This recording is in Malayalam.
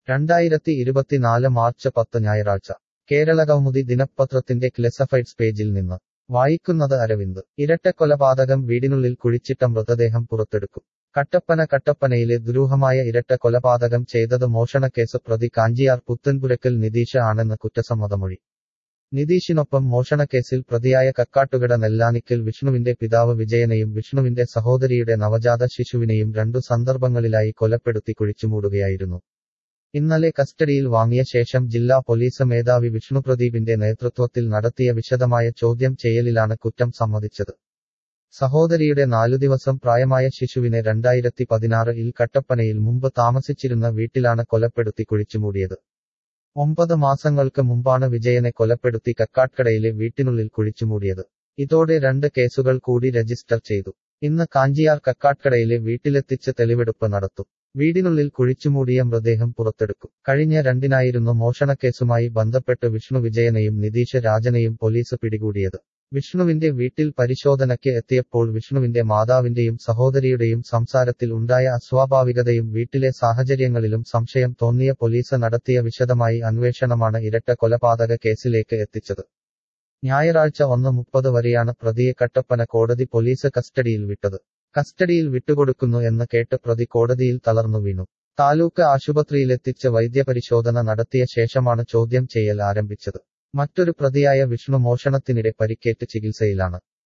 രണ്ടായിരത്തി ഇരുപത്തിനാല് മാർച്ച് പത്ത് ഞായറാഴ്ച കേരളകൗമുദി ദിനപത്രത്തിന്റെ ക്ലെസഫൈഡ്സ് പേജിൽ നിന്ന് വായിക്കുന്നത് അരവിന്ദ് ഇരട്ടക്കൊലപാതകം വീടിനുള്ളിൽ കുഴിച്ചിട്ട മൃതദേഹം പുറത്തെടുക്കും കട്ടപ്പന കട്ടപ്പനയിലെ ദുരൂഹമായ ഇരട്ട കൊലപാതകം ചെയ്തത് മോഷണക്കേസ് പ്രതി കാഞ്ചിയാർ പുത്തൻപുരക്കൽ നിതീഷ് ആണെന്ന് കുറ്റസമ്മതമൊഴി നിതീഷിനൊപ്പം മോഷണക്കേസിൽ പ്രതിയായ കക്കാട്ടുകട നെല്ലാനിക്കൽ വിഷ്ണുവിന്റെ പിതാവ് വിജയനെയും വിഷ്ണുവിന്റെ സഹോദരിയുടെ നവജാത ശിശുവിനെയും രണ്ടു സന്ദർഭങ്ങളിലായി കൊലപ്പെടുത്തി കുഴിച്ചുമൂടുകയായിരുന്നു ഇന്നലെ കസ്റ്റഡിയിൽ വാങ്ങിയ ശേഷം ജില്ലാ പോലീസ് മേധാവി വിഷ്ണുപ്രദീപിന്റെ നേതൃത്വത്തിൽ നടത്തിയ വിശദമായ ചോദ്യം ചെയ്യലിലാണ് കുറ്റം സമ്മതിച്ചത് സഹോദരിയുടെ നാലു ദിവസം പ്രായമായ ശിശുവിനെ രണ്ടായിരത്തി പതിനാറിൽ കട്ടപ്പനയിൽ മുമ്പ് താമസിച്ചിരുന്ന വീട്ടിലാണ് കൊലപ്പെടുത്തി കുഴിച്ചുമൂടിയത് ഒമ്പത് മാസങ്ങൾക്ക് മുമ്പാണ് വിജയനെ കൊലപ്പെടുത്തി കക്കാട്കടയിലെ വീട്ടിനുള്ളിൽ കുഴിച്ചുമൂടിയത് ഇതോടെ രണ്ട് കേസുകൾ കൂടി രജിസ്റ്റർ ചെയ്തു ഇന്ന് കാഞ്ചിയാർ കക്കാട്കടയിലെ വീട്ടിലെത്തിച്ച് തെളിവെടുപ്പ് നടത്തും വീടിനുള്ളിൽ കുഴിച്ചുമൂടിയ മൃതദേഹം പുറത്തെടുക്കും കഴിഞ്ഞ രണ്ടിനായിരുന്നു മോഷണക്കേസുമായി ബന്ധപ്പെട്ട് വിഷ്ണു വിജയനെയും നിതീഷ് രാജനെയും പോലീസ് പിടികൂടിയത് വിഷ്ണുവിന്റെ വീട്ടിൽ പരിശോധനയ്ക്ക് എത്തിയപ്പോൾ വിഷ്ണുവിന്റെ മാതാവിന്റെയും സഹോദരിയുടെയും സംസാരത്തിൽ ഉണ്ടായ അസ്വാഭാവികതയും വീട്ടിലെ സാഹചര്യങ്ങളിലും സംശയം തോന്നിയ പോലീസ് നടത്തിയ വിശദമായി അന്വേഷണമാണ് ഇരട്ട കൊലപാതക കേസിലേക്ക് എത്തിച്ചത് ഞായറാഴ്ച ഒന്ന് മുപ്പത് വരെയാണ് പ്രതിയെ കട്ടപ്പന കോടതി പോലീസ് കസ്റ്റഡിയിൽ വിട്ടത് കസ്റ്റഡിയിൽ വിട്ടുകൊടുക്കുന്നു എന്ന് കേട്ട് പ്രതി കോടതിയിൽ തളർന്നു വീണു താലൂക്ക് ആശുപത്രിയിലെത്തിച്ച് വൈദ്യപരിശോധന നടത്തിയ ശേഷമാണ് ചോദ്യം ചെയ്യൽ ആരംഭിച്ചത് മറ്റൊരു പ്രതിയായ വിഷ്ണു മോഷണത്തിനിടെ പരിക്കേറ്റ് ചികിത്സയിലാണ്